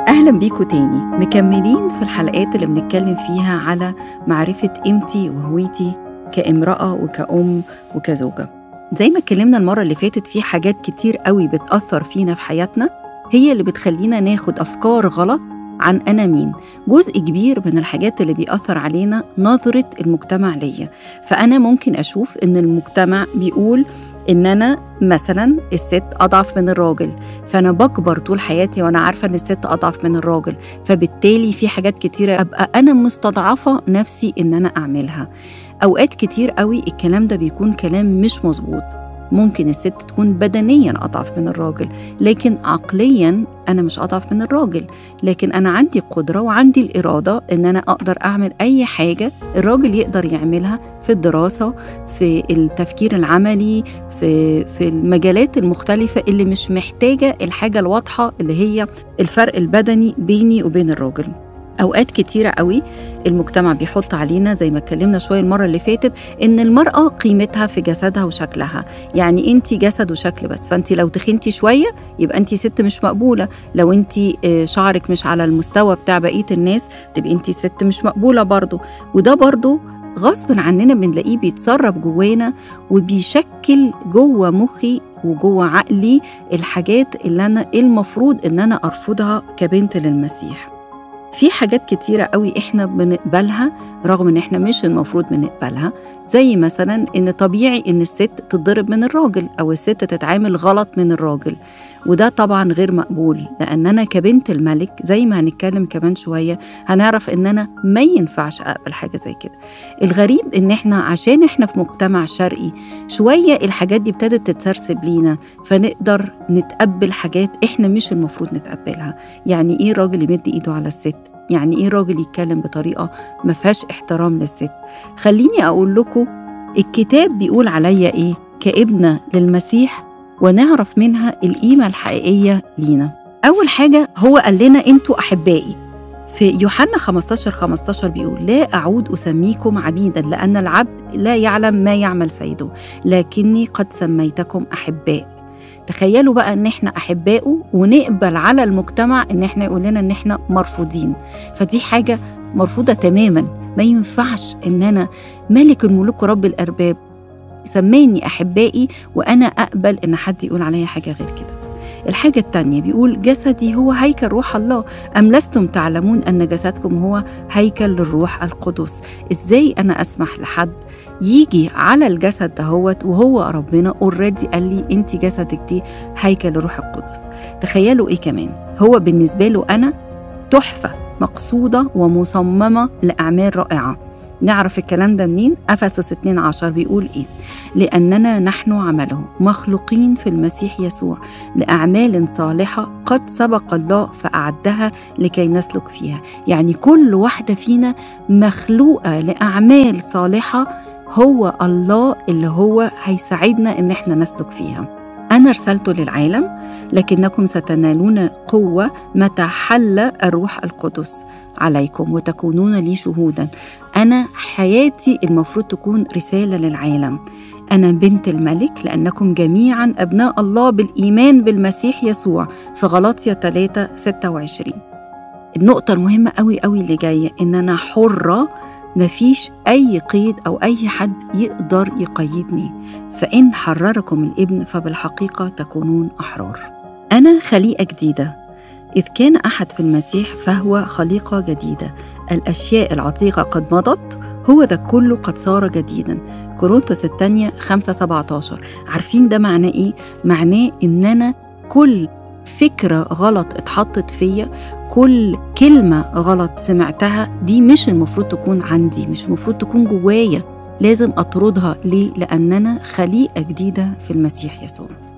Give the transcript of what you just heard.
أهلا بيكم تاني مكملين في الحلقات اللي بنتكلم فيها على معرفة قيمتي وهويتي كامرأة وكأم وكزوجة زي ما اتكلمنا المرة اللي فاتت في حاجات كتير قوي بتأثر فينا في حياتنا هي اللي بتخلينا ناخد أفكار غلط عن أنا مين جزء كبير من الحاجات اللي بيأثر علينا نظرة المجتمع ليا فأنا ممكن أشوف إن المجتمع بيقول ان انا مثلا الست اضعف من الراجل فانا بكبر طول حياتي وانا عارفه ان الست اضعف من الراجل فبالتالي في حاجات كتيره ابقى انا مستضعفه نفسي ان انا اعملها اوقات كتير قوي الكلام ده بيكون كلام مش مظبوط ممكن الست تكون بدنيا اضعف من الراجل لكن عقليا انا مش اضعف من الراجل لكن انا عندي قدره وعندي الاراده ان انا اقدر اعمل اي حاجه الراجل يقدر يعملها في الدراسه في التفكير العملي في في المجالات المختلفه اللي مش محتاجه الحاجه الواضحه اللي هي الفرق البدني بيني وبين الراجل اوقات كتيره قوي المجتمع بيحط علينا زي ما اتكلمنا شويه المره اللي فاتت ان المراه قيمتها في جسدها وشكلها يعني انت جسد وشكل بس فانت لو تخنتي شويه يبقى انت ست مش مقبوله لو انت شعرك مش على المستوى بتاع بقيه الناس تبقى انت ست مش مقبوله برضه وده برضه غصب عننا بنلاقيه بيتسرب جوانا وبيشكل جوه مخي وجوه عقلي الحاجات اللي انا المفروض ان انا ارفضها كبنت للمسيح في حاجات كتيرة قوي إحنا بنقبلها رغم إن إحنا مش المفروض بنقبلها زي مثلا إن طبيعي إن الست تتضرب من الراجل أو الست تتعامل غلط من الراجل وده طبعا غير مقبول لأن أنا كبنت الملك زي ما هنتكلم كمان شوية هنعرف إن أنا ما ينفعش أقبل حاجة زي كده الغريب إن إحنا عشان إحنا في مجتمع شرقي شوية الحاجات دي ابتدت تتسرسب لينا فنقدر نتقبل حاجات إحنا مش المفروض نتقبلها يعني إيه راجل يمد إيده على الست يعني ايه راجل يتكلم بطريقه ما فيهاش احترام للست خليني اقول لكم الكتاب بيقول عليا ايه كابنه للمسيح ونعرف منها القيمه الحقيقيه لينا اول حاجه هو قال لنا انتوا احبائي في يوحنا 15 15 بيقول لا أعود أسميكم عبيدا لأن العبد لا يعلم ما يعمل سيده لكني قد سميتكم أحباء تخيلوا بقى ان احنا احبائه ونقبل على المجتمع ان احنا يقول لنا ان احنا مرفوضين فدي حاجه مرفوضه تماما ما ينفعش ان انا ملك الملوك ورب الارباب سماني احبائي وانا اقبل ان حد يقول عليا حاجه غير كده الحاجة التانية بيقول جسدي هو هيكل روح الله أم لستم تعلمون أن جسدكم هو هيكل للروح القدس إزاي أنا أسمح لحد يجي على الجسد دهوت وهو ربنا اوريدي قال لي انت جسدك دي هيكل لروح القدس تخيلوا ايه كمان هو بالنسبه له انا تحفه مقصوده ومصممه لاعمال رائعه نعرف الكلام ده منين؟ أفسس 2 عشر بيقول إيه؟ لأننا نحن عمله مخلوقين في المسيح يسوع لأعمال صالحة قد سبق الله فأعدها لكي نسلك فيها يعني كل واحدة فينا مخلوقة لأعمال صالحة هو الله اللي هو هيساعدنا ان احنا نسلك فيها انا رسلت للعالم لكنكم ستنالون قوه متى حل الروح القدس عليكم وتكونون لي شهودا انا حياتي المفروض تكون رساله للعالم انا بنت الملك لانكم جميعا ابناء الله بالايمان بالمسيح يسوع في غلاطيا 3 26 النقطه المهمه قوي قوي اللي جايه ان انا حره مفيش أي قيد أو أي حد يقدر يقيدني فإن حرركم الابن فبالحقيقة تكونون أحرار أنا خليقة جديدة إذ كان أحد في المسيح فهو خليقة جديدة الأشياء العتيقة قد مضت هو ذا كله قد صار جديدا كورنثوس الثانية 5 17 عارفين ده معناه إيه؟ معناه إن أنا كل فكرة غلط اتحطت فيا كل كلمة غلط سمعتها دي مش المفروض تكون عندي مش المفروض تكون جوايا لازم أطردها ليه؟ لأن أنا خليقة جديدة في المسيح يسوع